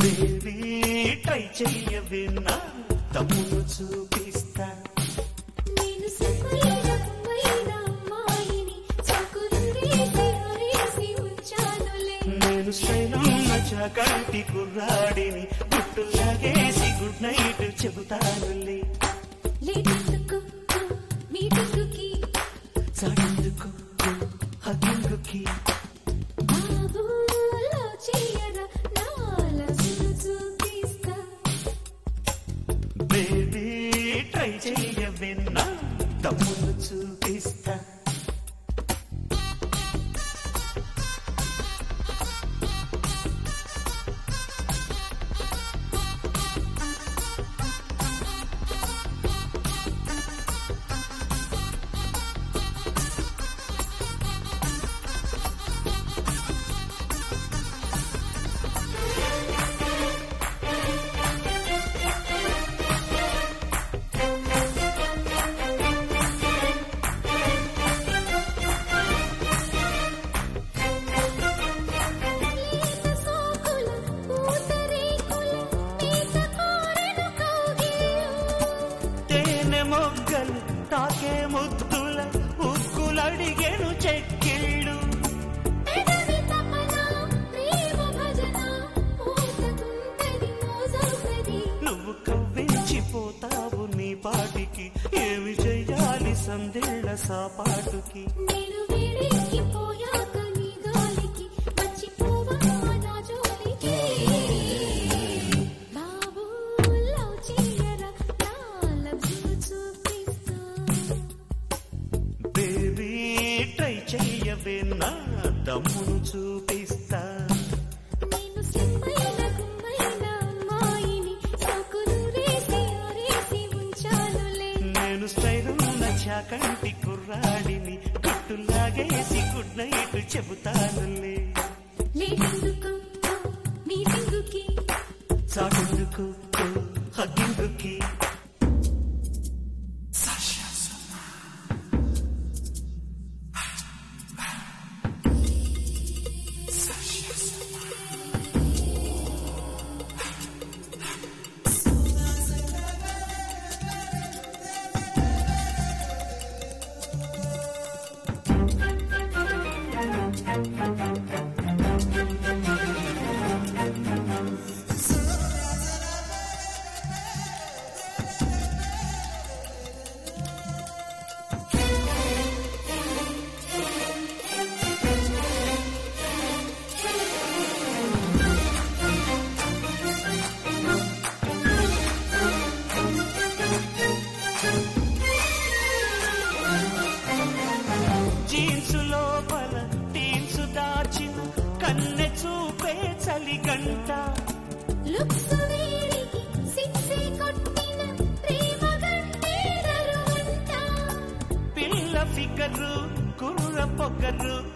baby try చెయ్యవే నా తమ్మును చూపిస్తా నేను సకులైన కుమ్మరైన అమ్మాయిని చకురురేసి ఆరేసి ఉంచానులే నేను శైలమ్మ చాకంటి కుర్రాడిని గుట్టులాగేసి గుడ్ నైట్ చెబుతానులే లేటెందుకు మీటింగుకి చాటెందుకు హగ్గింగుకి బాబులో చేయగా నాలసును చూపిస్తా బేబీ ట్రై చెయ్యవే నా తమ్మును చూపిస్తా లేత సోకుల పూతరేకుల మేత కోరెను కౌగిలిలో తేనె మొగ్గలు తాకే ముద్దుల ఉక్కులడిగెను చెక్కిళ్ళు పెదవి తపన ప్రేమ భజన మోసకుంటది మోసవుతది నువ్వు కవ్వించిపోతావు నీ పాటికి ఏమి చెయ్యాలి సందేళ్ల సాపాటుకి నేను వేడెక్కిపోయాక నీ గాలికి మర్చిపోవా నా జోలికి బాబు లవ్ చేయరా నా లవ్వు చూపిస్తా బేబీ ట్రై చెయ్యవే నా దమ్మును చూపిస్తా నేను సింహైన గుమ్మైన అమ్మాయిని సోకులు రేసి ఆరేసి ఉంచానులే నేను స్టైలున్న చాకంటి కుర్రాడిని గుట్టులాగేసి గుడ్ నైట్ చెబుతానులే లేటెందుకు మీటింగుకి చాటెందుకు హగ్గిందుకి జీన్స్ లోపల టీన్స్ దాచిన కన్నె చూపే చలిగంట లుక్స్ వేడికి సిక్సే కొట్టిన ప్రేమ గంటే దరువంట పిల్ల ఫిగరు కుర్ర పొగరు